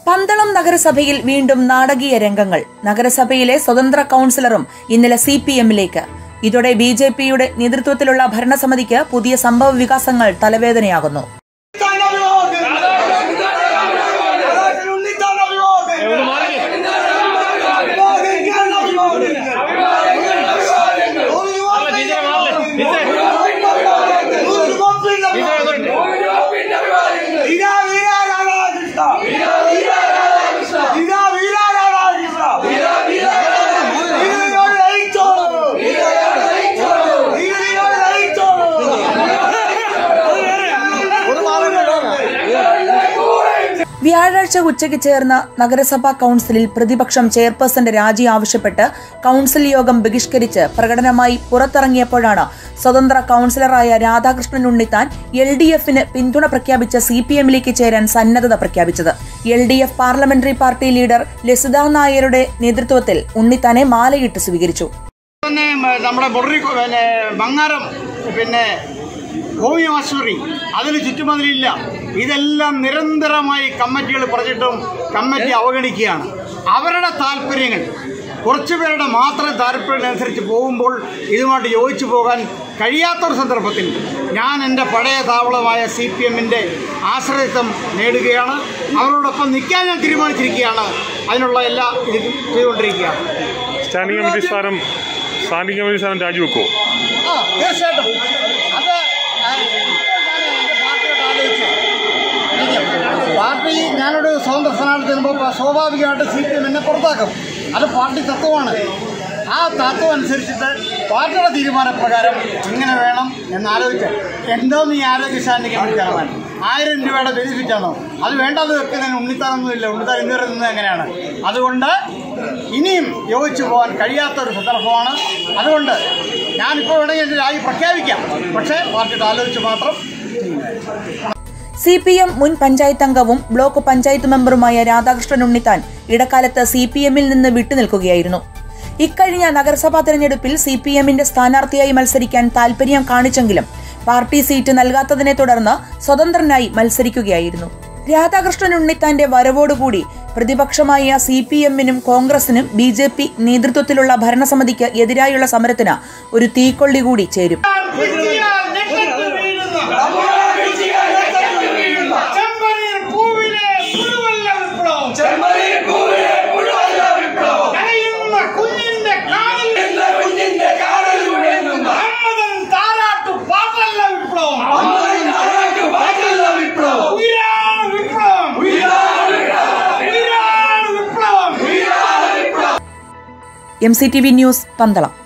പന്തളം നഗരസഭയിൽ വീണ്ടും നാടകീയ രംഗങ്ങൾ നഗരസഭയിലെ സ്വതന്ത്ര കൗൺസിലറും ഇന്നലെ സി പി എമ്മിലേക്ക് ഇതോടെ ബി ജെ പിയുടെ നേതൃത്വത്തിലുള്ള ഭരണസമിതിക്ക് പുതിയ സംഭവ വികാസങ്ങൾ തലവേദനയാകുന്നു വ്യാഴാഴ്ച ഉച്ചയ്ക്ക് ചേർന്ന നഗരസഭാ കൌൺസിലിൽ പ്രതിപക്ഷം ചെയർപേഴ്സന്റെ രാജി ആവശ്യപ്പെട്ട് കൌൺസിൽ യോഗം ബഹിഷ്കരിച്ച് പ്രകടനമായി പുറത്തിറങ്ങിയപ്പോഴാണ് സ്വതന്ത്ര കൌൺസിലറായ രാധാകൃഷ്ണൻ ഉണ്ണിത്താൻ എൽ ഡി എഫിന് പിന്തുണ പ്രഖ്യാപിച്ച സി പി എമ്മിലേക്ക് ചേരാൻ സന്നദ്ധത പ്രഖ്യാപിച്ചത് L D F parliamentary party leader Lasitha നായരുടെ നേതൃത്വത്തിൽ ഉണ്ണിത്താനെ മാലയിട്ട് സ്വീകരിച്ചു പിന്നെ മ- നമ്മുടെ മുറി പിന്നെ മങ്ങാരം പിന്നെ ഹോമിയോ ആശുപത്രി അതിന് ചുറ്റുമതിലില്ല ഇതെല്ലാം നിരന്തരമായി കമ്മിറ്റികൾ പറഞ്ഞിട്ടും കമ്മിറ്റി അവഗണിക്കുകയാണ് അവരുടെ താല്പര്യങ്ങൾ കുറച്ചു പേരുടെ മാത്രം താല്പര്യം അനുസരിച്ച് പോകുമ്പോൾ ഇതുമായിട്ട് യോജിച്ചു പോകാൻ കഴിയാത്തൊരു സന്ദർഭത്തിൽ ഞാൻ എൻ്റെ പഴയ താവളമായ സി പി എമ്മിൻ്റെ ആശ്രയത്വം നേടുകയാണ് അവരോടൊപ്പം നിൽക്കാൻ ഞാൻ തീരുമാനിച്ചിരിക്കുകയാണ് അതിനുള്ള എല്ലാ ഇതും ചെയ്തുകൊണ്ടിരിക്കുകയാണ് സ്റ്റാൻഡിംഗ് കമ്മിറ്റി സ്ഥാനം സ്റ്റാൻഡിംഗ് കമ്മിറ്റി സ്ഥാനം രാജിവെക്കുമോ ആ തീർച്ചയായിട്ടും അത് ആ, ഇപ്പോൾ ഞാൻ എൻ്റെ പാർട്ടിയോട് ആലോചിച്ച് ഇരിക്കും. പാർട്ടി ഞാനൊരു സ്വതന്ത്ര സ്ഥാനാർത്ഥി വരുമ്പോൾ സ്വാഭാവികമായിട്ട് സി പി എം എന്നെ പുറത്താക്കും അത് പാർട്ടി തത്വമാണ് ആ തത്വം അനുസരിച്ചിട്ട് പാർട്ടിയുടെ തീരുമാനപ്രകാരം ഇങ്ങനെ വേണം എന്ന് ആലോചിച്ച് എന്തോന്ന് ഈ ആരോഗ്യശാന്തി കമ്മിറ്റി ആയിരം രൂപയുടെ ബെനിഫിറ്റ് ആണോ അത് വേണ്ടത് വെക്കുന്നതിന് ഉണ്ണിത്താനൊന്നുമില്ല ഉണ്ണിത്താൻ ഇന്നുവരെ നിന്നത് എങ്ങനെയാണ് അതുകൊണ്ട് ഇനിയും യോജിച്ചു പോകാൻ കഴിയാത്ത ഒരു സന്ദർഭമാണ് അതുകൊണ്ട് ഞാനിപ്പോൾ വേണമെങ്കിൽ എൻ്റെ രാജി പ്രഖ്യാപിക്കാം പക്ഷേ പാർട്ടിയുടെ ആലോചിച്ച് മാത്രം സി പി എം മുൻ പഞ്ചായത്ത് അംഗവും ബ്ലോക്ക് പഞ്ചായത്ത് മെമ്പറുമായ രാധാകൃഷ്ണൻ ഉണ്ണിത്താൻ ഇടക്കാലത്ത് സി പി എമ്മിൽ നിന്ന് വിട്ടുനിൽക്കുകയായിരുന്നു ഇക്കഴിഞ്ഞ നഗരസഭാ തെരഞ്ഞെടുപ്പിൽ സി പി എമ്മിന്റെ സ്ഥാനാർത്ഥിയായി മത്സരിക്കാൻ താൽപര്യം കാണിച്ചെങ്കിലും പാർട്ടി സീറ്റ് നൽകാത്തതിനെ തുടർന്ന് സ്വതന്ത്രനായി മത്സരിക്കുകയായിരുന്നു രാധാകൃഷ്ണൻ ഉണ്ണിത്താന്റെ വരവോടുകൂടി പ്രതിപക്ഷമായ സി പി എമ്മിനും കോൺഗ്രസിനും ബി ജെ പി നേതൃത്വത്തിലുള്ള ഭരണസമിതിക്ക് എതിരായുള്ള സമരത്തിന് ഒരു തീക്കൊള്ളി കൂടി ചേരും M C T V news Pandalam